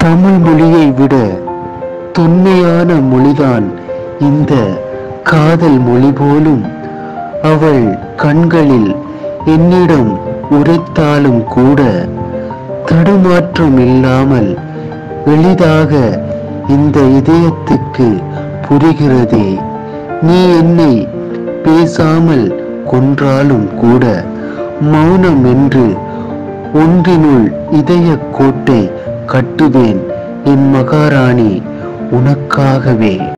தமிழ் மொழியை விட தொன்மையான மொழிதான் இந்த காதல் மொழி போலும் அவள் கண்களில் என்னிடம் உரைத்தாலும் கூட தடுமாற்றம் இல்லாமல் எளிதாக இந்த இதயத்துக்கு புரிகிறதே நீ என்னை பேசாமல் கொன்றாலும் கூட மௌனம் என்று ஒன்றினுள் இதய கோட்டை கட்டுவேன் என் மகாராணி உனக்காகவே